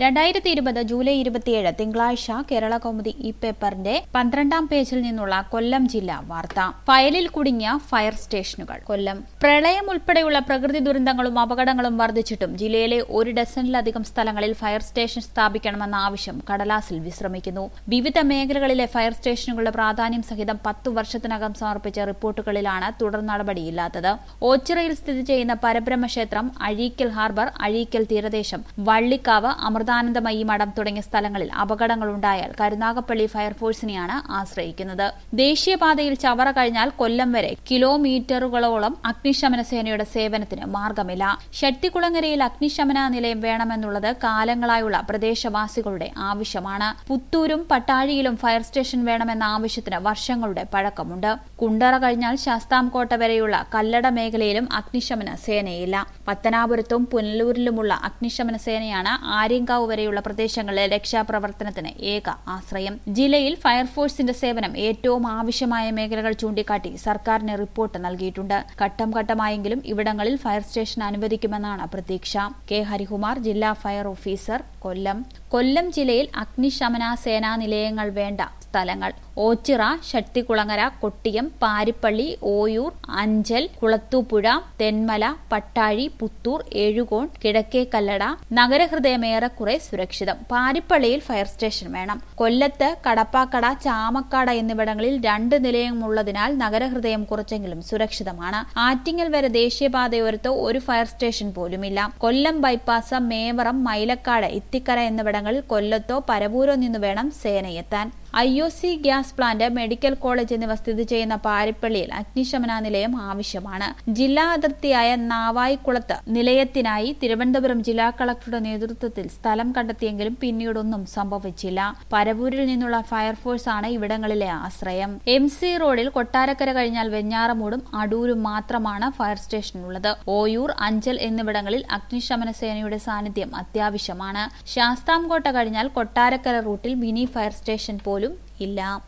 രണ്ടായിരത്തി ഇരുപത് ജൂലൈ ഇരുപത്തിയേഴ് തിങ്കളാഴ്ച കേരള കൗമുദി ഈ പേപ്പറിന്റെ പന്ത്രണ്ടാം പേജിൽ നിന്നുള്ള കൊല്ലം ജില്ലാ വാർത്ത ഫയലിൽ കുടുങ്ങിയ ഫയർ സ്റ്റേഷനുകൾ കൊല്ലം പ്രളയം ഉൾപ്പെടെയുള്ള പ്രകൃതി ദുരന്തങ്ങളും അപകടങ്ങളും വർദ്ധിച്ചിട്ടും ജില്ലയിലെ ഒരു ഡസനിലധികം സ്ഥലങ്ങളിൽ ഫയർ സ്റ്റേഷൻ സ്ഥാപിക്കണമെന്ന ആവശ്യം കടലാസിൽ വിശ്രമിക്കുന്നു വിവിധ മേഖലകളിലെ ഫയർ സ്റ്റേഷനുകളുടെ പ്രാധാന്യം സഹിതം പത്തു വർഷത്തിനകം സമർപ്പിച്ച റിപ്പോർട്ടുകളിലാണ് തുടർ നടപടിയില്ലാത്തത് ഓച്ചിറയിൽ സ്ഥിതി ചെയ്യുന്ന പരബ്രഹ്മ ക്ഷേത്രം അഴീക്കൽ ഹാർബർ അഴീക്കൽ തീരദേശം വള്ളിക്കാവ് അമൃതാനന്ദമയി മഠം തുടങ്ങിയ സ്ഥലങ്ങളിൽ അപകടങ്ങളുണ്ടായാൽ കരുനാഗപ്പള്ളി ഫയർഫോഴ്സിനെയാണ് ആശ്രയിക്കുന്നത് ദേശീയപാതയിൽ ചവറ കഴിഞ്ഞാൽ കൊല്ലം വരെ കിലോമീറ്ററുകളോളം അഗ്നിശമന സേനയുടെ സേവനത്തിന് മാർഗമില്ല ഷട്ടിക്കുളങ്ങരയിൽ അഗ്നിശമന നിലയം വേണമെന്നുള്ളത് കാലങ്ങളായുള്ള പ്രദേശവാസികളുടെ ആവശ്യമാണ് പുത്തൂരും പട്ടാഴിയിലും ഫയർ സ്റ്റേഷൻ വേണമെന്ന ആവശ്യത്തിന് വർഷങ്ങളുടെ പഴക്കമുണ്ട് കുണ്ടറ കഴിഞ്ഞാൽ ശാസ്താംകോട്ട വരെയുള്ള കല്ലട മേഖലയിലും അഗ്നിശമന സേനയില്ല പത്തനാപുരത്തും പുനലൂരിലുമുള്ള അഗ്നിശമന സേനയാണ് ആര്യങ്കാവ് വരെയുള്ള പ്രദേശങ്ങളിലെ രക്ഷാപ്രവർത്തനത്തിന് ഏക ആശ്രയം ജില്ലയിൽ ഫയർഫോഴ്സിന്റെ സേവനം ഏറ്റവും ആവശ്യമായ മേഖലകൾ ചൂണ്ടിക്കാട്ടി സർക്കാരിന് റിപ്പോർട്ട് നൽകിയിട്ടുണ്ട് ഘട്ടം ഘട്ടമായെങ്കിലും ഇവിടങ്ങളിൽ ഫയർ സ്റ്റേഷൻ അനുവദിക്കുമെന്നാണ് പ്രതീക്ഷ കെ ഹരികുമാർ ജില്ലാ ഫയർ ഓഫീസർ കൊല്ലം കൊല്ലം ജില്ലയിൽ അഗ്നിശമന സേനാ നിലയങ്ങൾ വേണ്ട സ്ഥലങ്ങൾ ഓച്ചിറ ശക്തികുളങ്ങര കൊട്ടിയം പാരിപ്പള്ളി ഓയൂർ അഞ്ചൽ കുളത്തൂപ്പുഴ തെന്മല പട്ടാഴി പുത്തൂർ എഴുകോൺ കിഴക്കേക്കല്ലട നഗരഹൃദയം ഏറെക്കുറെ സുരക്ഷിതം പാരിപ്പള്ളിയിൽ ഫയർ സ്റ്റേഷൻ വേണം കൊല്ലത്ത് കടപ്പാക്കട ചാമക്കാട എന്നിവിടങ്ങളിൽ രണ്ട് നിലയമുള്ളതിനാൽ നഗരഹൃദയം കുറച്ചെങ്കിലും സുരക്ഷിതമാണ് ആറ്റിങ്ങൽ വരെ ദേശീയപാതയോരത്ത് ഒരു ഫയർ സ്റ്റേഷൻ പോലുമില്ല കൊല്ലം ബൈപ്പാസ് മേവറം മൈലക്കാട് ഇത്തിക്കര എന്നിവിടങ്ങളിൽ കൊല്ലത്തോ പരവൂരോ നിന്ന് വേണം സേനയെത്താൻ I O C gas plant medical college എന്നിവ സ്ഥിതി ചെയ്യുന്ന പാരിപ്പള്ളിയിൽ അഗ്നിശമന നിലയം ആവശ്യമാണ് ജില്ലാ അതിർത്തിയായ നാവായിക്കുളത്ത് നിലയത്തിനായി തിരുവനന്തപുരം ജില്ലാ കളക്ടറുടെ നേതൃത്വത്തിൽ സ്ഥലം കണ്ടെത്തിയെങ്കിലും പിന്നീടൊന്നും സംഭവിച്ചില്ല പരവൂരിൽ നിന്നുള്ള ഫയർഫോഴ്സ് ആണ് ഇവിടങ്ങളിലെ ആശ്രയം എം സി റോഡിൽ കൊട്ടാരക്കര കഴിഞ്ഞാൽ വെഞ്ഞാറമൂടും അടൂരും മാത്രമാണ് ഫയർ സ്റ്റേഷനുള്ളത് ഓയൂർ അഞ്ചൽ എന്നിവിടങ്ങളിൽ അഗ്നിശമന സേനയുടെ സാന്നിധ്യം അത്യാവശ്യമാണ് ശാസ്താംകോട്ട കഴിഞ്ഞാൽ കൊട്ടാരക്കര റൂട്ടിൽ മിനി ഫയർ സ്റ്റേഷൻ പോലും ഇല്ല